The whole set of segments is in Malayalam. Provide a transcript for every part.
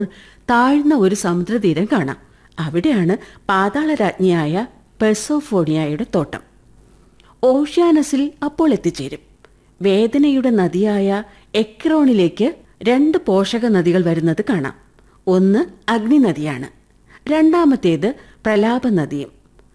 താഴ്ന്ന ഒരു സമുദ്രതീരം കാണാം അവിടെയാണ് പാതാളരാജ്ഞിയായ പെർസോഫോണിയയുടെ തോട്ടം ഓഷ്യാനസിൽ അപ്പോൾ എത്തിച്ചേരും വേദനയുടെ നദിയായ എക്രോണിലേക്ക് രണ്ട് പോഷക നദികൾ വരുന്നത് കാണാം ഒന്ന് അഗ്നിനദിയാണ് രണ്ടാമത്തേത് പ്രലാപ നദിയും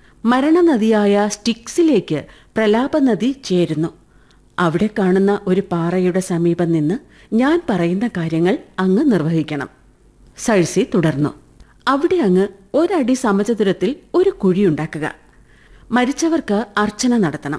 മരണനദിയായ സ്റ്റിക്സിലേക്ക് പ്രലാപ നദി ചേരുന്നു അവിടെ കാണുന്ന ഒരു പാറയുടെ സമീപം നിന്ന് ഞാൻ പറയുന്ന കാര്യങ്ങൾ അങ്ങ് നിർവഹിക്കണം സഴ്സി തുടർന്നു അവിടെ അങ്ങ് ഒരടി സമചതുരത്തിൽ ഒരു കുഴിയുണ്ടാക്കുക മരിച്ചവർക്ക് അർച്ചന നടത്തണം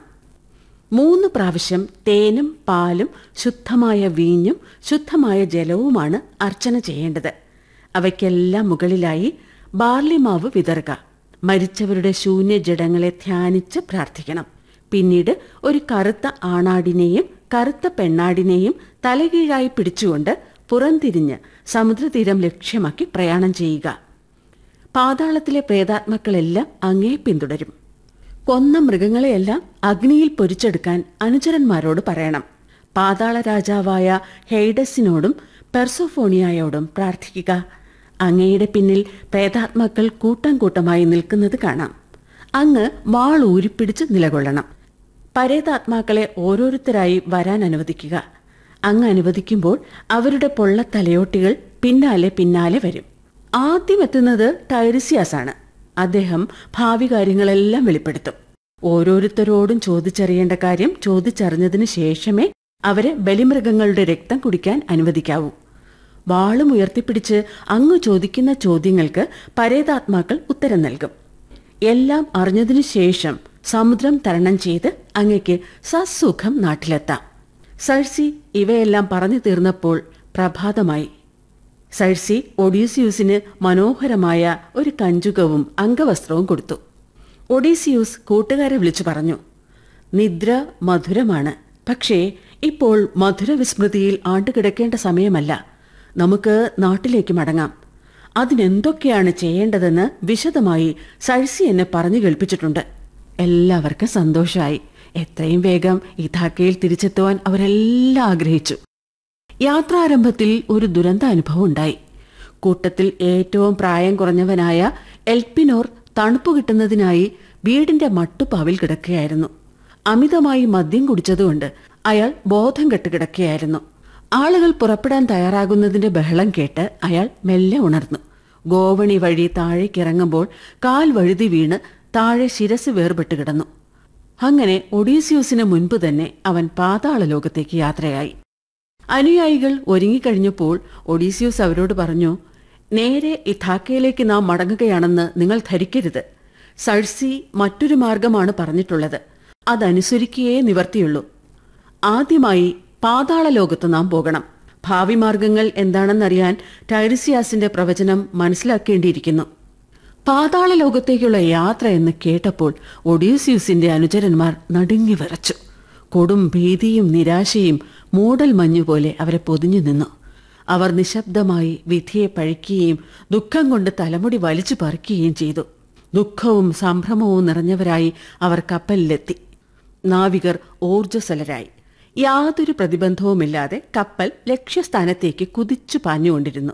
മൂന്ന് പ്രാവശ്യം തേനും പാലും ശുദ്ധമായ വീഞ്ഞും ശുദ്ധമായ ജലവുമാണ് അർച്ചന ചെയ്യേണ്ടത് അവയ്ക്കെല്ലാം മുകളിലായി ബാർലിമാവ് വിതറുക മരിച്ചവരുടെ ശൂന്യ ജഡങ്ങളെ ധ്യാനിച്ച് പ്രാർത്ഥിക്കണം പിന്നീട് ഒരു കറുത്ത ആണാടിനെയും കറുത്ത പെണ്ണാടിനെയും തലകീഴായി പിടിച്ചുകൊണ്ട് പുറംതിരിഞ്ഞ് സമുദ്രതീരം ലക്ഷ്യമാക്കി പ്രയാണം ചെയ്യുക പാതാളത്തിലെ പ്രേതാത്മാക്കളെല്ലാം അങ്ങേ പിന്തുടരും കൊന്ന മൃഗങ്ങളെയെല്ലാം അഗ്നിയിൽ പൊരിച്ചെടുക്കാൻ അനുചരന്മാരോട് പറയണം പാതാള രാജാവായ ഹെയ്ഡസിനോടും പെർസോഫോണിയായോടും പ്രാർത്ഥിക്കുക അങ്ങയുടെ പിന്നിൽ പ്രേതാത്മാക്കൾ കൂട്ടം കൂട്ടമായി നിൽക്കുന്നത് കാണാം അങ്ങ് വാൾ ഊരിപ്പിടിച്ച് നിലകൊള്ളണം പരേതാത്മാക്കളെ ഓരോരുത്തരായി വരാൻ അനുവദിക്കുക അങ്ങ് അനുവദിക്കുമ്പോൾ അവരുടെ പൊള്ള തലയോട്ടികൾ പിന്നാലെ പിന്നാലെ വരും ആദ്യം എത്തുന്നത് ടൈറിസിയാസ് ആണ് അദ്ദേഹം ഭാവി കാര്യങ്ങളെല്ലാം വെളിപ്പെടുത്തും ഓരോരുത്തരോടും ചോദിച്ചറിയേണ്ട കാര്യം ചോദിച്ചറിഞ്ഞതിന് ശേഷമേ അവരെ ബലിമൃഗങ്ങളുടെ രക്തം കുടിക്കാൻ അനുവദിക്കാവൂ വാളും ഉയർത്തിപ്പിടിച്ച് അങ്ങ് ചോദിക്കുന്ന ചോദ്യങ്ങൾക്ക് പരേതാത്മാക്കൾ ഉത്തരം നൽകും എല്ലാം അറിഞ്ഞതിനു ശേഷം സമുദ്രം തരണം ചെയ്ത് അങ്ങയ്ക്ക് സസുഖം നാട്ടിലെത്താം സഴ്സി ഇവയെല്ലാം പറഞ്ഞു തീർന്നപ്പോൾ പ്രഭാതമായി സഴ്സി ഒഡീസിയൂസിന് മനോഹരമായ ഒരു കഞ്ചുകവും അംഗവസ്ത്രവും കൊടുത്തു ഒഡീസിയൂസ് കൂട്ടുകാരെ വിളിച്ചു പറഞ്ഞു നിദ്ര മധുരമാണ് പക്ഷേ ഇപ്പോൾ മധുരവിസ്മൃതിയിൽ ആണ്ടുകിടക്കേണ്ട സമയമല്ല നമുക്ക് നാട്ടിലേക്ക് മടങ്ങാം അതിനെന്തൊക്കെയാണ് ചെയ്യേണ്ടതെന്ന് വിശദമായി സഴ്സി എന്നെ പറഞ്ഞു കേൾപ്പിച്ചിട്ടുണ്ട് എല്ലാവർക്കും സന്തോഷമായി എത്രയും വേഗം ഇഥാക്കയിൽ തിരിച്ചെത്തുവാൻ അവരെല്ലാം ആഗ്രഹിച്ചു യാത്രാരംഭത്തിൽ ഒരു ദുരന്ത അനുഭവം ഉണ്ടായി കൂട്ടത്തിൽ ഏറ്റവും പ്രായം കുറഞ്ഞവനായ എൽപ്പിനോർ തണുപ്പ് കിട്ടുന്നതിനായി വീടിന്റെ മട്ടുപ്പാവിൽ കിടക്കുകയായിരുന്നു അമിതമായി മദ്യം കുടിച്ചതുകൊണ്ട് അയാൾ ബോധം കെട്ട് കിടക്കുകയായിരുന്നു ആളുകൾ പുറപ്പെടാൻ തയ്യാറാകുന്നതിന്റെ ബഹളം കേട്ട് അയാൾ മെല്ലെ ഉണർന്നു ഗോവണി വഴി താഴേക്കിറങ്ങുമ്പോൾ കാൽ വഴുതി വീണ് താഴെ ശിരസ് വേർപെട്ട് കിടന്നു അങ്ങനെ ഒഡീസിയൂസിന് മുൻപ് തന്നെ അവൻ പാതാള ലോകത്തേക്ക് യാത്രയായി അനുയായികൾ ഒരുങ്ങിക്കഴിഞ്ഞപ്പോൾ ഒഡീസിയൂസ് അവരോട് പറഞ്ഞു നേരെ ഇഥാക്കയിലേക്ക് നാം മടങ്ങുകയാണെന്ന് നിങ്ങൾ ധരിക്കരുത് സഴ്സി മറ്റൊരു മാർഗമാണ് പറഞ്ഞിട്ടുള്ളത് അതനുസരിക്കുകയേ നിവർത്തിയുള്ളൂ ആദ്യമായി പാതാള ലോകത്ത് നാം പോകണം ഭാവി മാർഗങ്ങൾ എന്താണെന്നറിയാൻ ടൈറിസിയാസിന്റെ പ്രവചനം മനസ്സിലാക്കേണ്ടിയിരിക്കുന്നു പാതാള ലോകത്തേക്കുള്ള യാത്ര എന്ന് കേട്ടപ്പോൾ ഒഡീസിയൂസിന്റെ അനുചരന്മാർ നടുങ്ങി വിറച്ചു കൊടും ഭീതിയും നിരാശയും മൂടൽ മഞ്ഞുപോലെ അവരെ പൊതിഞ്ഞു നിന്നു അവർ നിശബ്ദമായി വിധിയെ പഴിക്കുകയും ദുഃഖം കൊണ്ട് തലമുടി വലിച്ചു പറിക്കുകയും ചെയ്തു ദുഃഖവും സംഭ്രമവും നിറഞ്ഞവരായി അവർ കപ്പലിലെത്തി നാവികർ ഊർജ്ജസ്വലരായി യാതൊരു പ്രതിബന്ധവുമില്ലാതെ കപ്പൽ ലക്ഷ്യസ്ഥാനത്തേക്ക് കുതിച്ചു പാഞ്ഞുകൊണ്ടിരുന്നു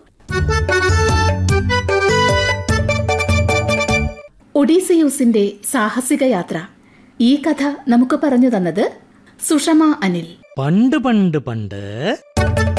ഒഡീസിയൂസിന്റെ സാഹസിക യാത്ര ഈ കഥ നമുക്ക് പറഞ്ഞു തന്നത് സുഷമ അനിൽ പണ്ട് പണ്ട് പണ്ട്